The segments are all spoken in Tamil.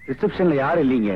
ரிசப்ஷன்ல யாரும் இல்லீங்க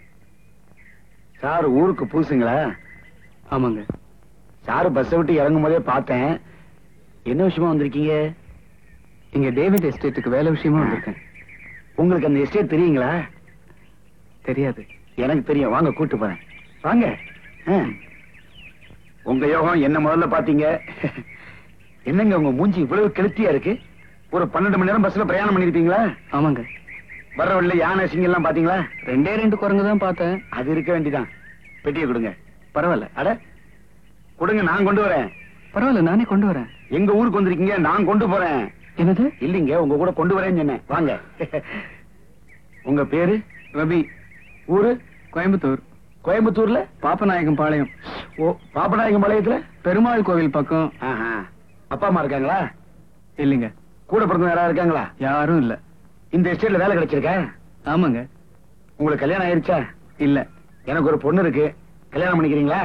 சார் ஊருக்கு புதுசுங்களா ஆமாங்க சார் பஸ்ஸை விட்டு இறங்கும் போதே பார்த்தேன் என்ன விஷயமா வந்திருக்கீங்க இங்க டேவிட் எஸ்டேட்டுக்கு வேலை விஷயமா வந்திருக்கேன் உங்களுக்கு அந்த எஸ்டேட் தெரியுங்களா தெரியாது எனக்கு தெரியும் வாங்க கூட்டு போறேன் வாங்க ஆ. உங்க யோகம் என்ன முதல்ல பாத்தீங்க என்னங்க உங்க மூஞ்சி இவ்வளவு கெளுத்தியா இருக்கு ஒரு பன்னெண்டு மணி நேரம் பஸ்ல பிரயாணம் பண்ணிருப்பீங்களா ஆமாங்க வர்ற வழியில யானை சிங்கம் எல்லாம் பாத்தீங்களா ரெண்டே ரெண்டு குரங்கு தான் பார்த்தேன் அது இருக்க வேண்டிதான் பெட்டியை கொடுங்க பரவாயில்ல அட கொடுங்க நான் கொண்டு வரேன் பரவாயில்ல நானே கொண்டு வரேன் எங்க ஊருக்கு வந்திருக்கீங்க நான் கொண்டு போறேன் என்னது இல்லீங்க உங்க கூட கொண்டு வரேன்னு சொன்னேன் வாங்க உங்க பேரு ரவி ஊரு கோயம்புத்தூர் கோயம்புத்தூர்ல பாப்பநாயகம் பாளையம் ஓ பாப்பநாயகம் பாளையத்துல பெருமாள் கோவில் பக்கம் ஆஹா. அப்பா அம்மா இருக்காங்களா இல்லைங்க கூட பிறந்தவங்க யாராவது இருக்காங்களா யாரும் இல்ல இந்த எஸ்டேட்ல வேலை கிடைச்சிருக்கா ஆமாங்க உங்களுக்கு கல்யாணம் ஆயிருச்சா இல்ல எனக்கு ஒரு பொண்ணு இருக்கு கல்யாணம் பண்ணிக்கிறீங்களா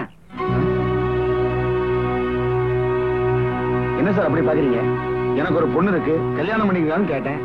என்ன சார் அப்படி பாக்குறீங்க எனக்கு ஒரு பொண்ணு இருக்கு கல்யாணம் பண்ணிக்கலாம்னு கேட்டேன்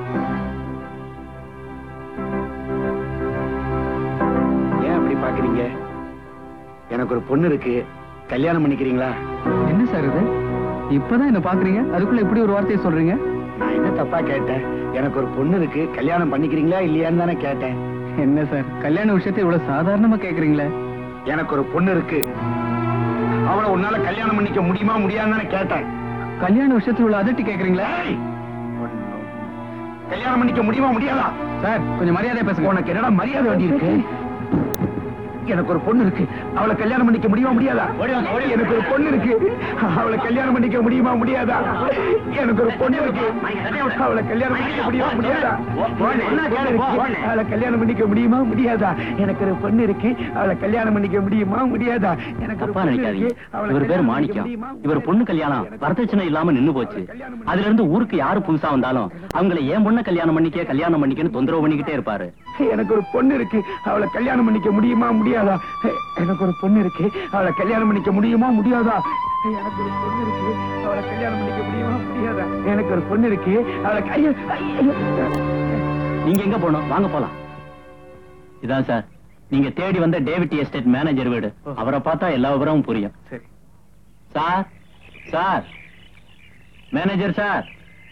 ஏன் அப்படி பாக்குறீங்க எனக்கு ஒரு பொண்ணு இருக்கு கல்யாணம் பண்ணிக்கிறீங்களா என்ன சார் இது இப்பதான் என்ன பாக்குறீங்க அதுக்குள்ள இப்படி ஒரு வார்த்தையை சொல்றீங்க நான் என்ன தப்பா கேட்டேன் எனக்கு ஒரு பொண்ணு இருக்கு கல்யாணம் பண்ணிக்கிறீங்களா இல்லையான்னு தானே கேட்டேன் என்ன சார் கல்யாண விஷயத்தை இவ்வளவு சாதாரணமா கேக்குறீங்களே எனக்கு ஒரு பொண்ணு இருக்கு அவளை உன்னால கல்யாணம் பண்ணிக்க முடியுமா முடியாதுன்னு தானே கேட்டேன் கல்யாண விஷயத்தை இவ்வளவு அதட்டி கேக்குறீங்களே ஏய்! கல்யாணம் பண்ணிக்க முடியுமா முடியாதா சார் கொஞ்சம் மரியாதை பேசுங்க உனக்கு என்னடா மரியாதை வேண்டி இருக்கு எனக்கு ஒரு பொண்ணு இருக்கு அவளை கல்யாணம் பண்ணிக்க முடியுமா முடியாதா எனக்கு ஒரு பொண்ணு இருக்கு அவளை கல்யாணம் பண்ணிக்க முடியுமா முடியாதா எனக்கு ஒரு பொண்ணு இருக்கு அவளை கல்யாணம் பண்ணிக்க முடியுமா முடியாதா பொண்ணு இருக்கு. அவளை கல்யாணம் பண்ணிக்க முடியுமா முடியாதா எனக்கு ஒரு பொண்ணு இருக்கு அவளை கல்யாணம் பண்ணிக்க முடியுமா முடியாதா எனக்கு ஒரு தப்பா பொண்ணு நினைக்காதீங்க இருக்கு. அவளை இவர் பேர் கல்யாணம் பண்ணிக்க மாணிக்கம் முடியுமா? இவர் பொண்ணு கல்யாணம் வரதட்சணை இல்லாம நின்னு போச்சு அதுல இருந்து ஊருக்கு யாரு புதுசா வந்தாலும் அவங்கள ஏன் பொண்ண கல்யாணம் பண்ணிக்க கல்யாணம் பண்ணிக்கன்னு தொந்தரவு பண்ணிக்கிட்டே இருப்பாரு எனக்கு ஒரு பொண்ணு இருக்கு அவளை கல்யாணம் பண்ணிக்க முடியுமா முடியாதா எனக்கு ஒரு பொண்ணு இருக்கு அவளை கல்யாணம் பண்ணிக்க முடியுமா முடியாதா எனக்கு ஒரு பொண்ணு இருக்கு அவளை கல்யாணம் பண்ணிக்க முடியுமா முடியாதா எனக்கு ஒரு பொண்ணு இருக்கு அவளை க- ஐயோ, ஐயோ. நீங்க எங்க போகணும் வாங்க போலாம் இதான் சார் நீங்க தேடி வந்த டேவிட் எஸ்டேட் மேனேஜர் வீடு அவரை பார்த்தா எல்லா விவரமும் புரியும் சரி சார் சார் மேனேஜர் சார்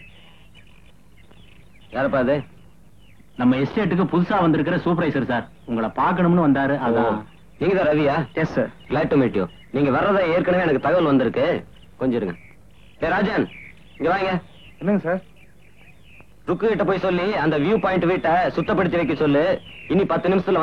யாரப்பா அது நம்ம எஸ்டேட்டுக்கு புதுசா வந்திருக்கிற சூப்பர்வைசர் சார் உங்களை பார்க்கணும்னு வந்தாரு அதான் நீங்க தான் ரவியா yes sir glad to meet you நீங்க வர்றதா ஏற்கனவே எனக்கு தகவல் வந்திருக்கு கொஞ்சம் இருங்க ஏ ராஜன் இங்க வாங்க என்னங்க சார் ருக்கு கிட்ட போய் சொல்லி அந்த வியூ பாயிண்ட் வீட்டை சுத்தப்படுத்தி வைக்க சொல்லு இனி பத்து நிமிஷத்துல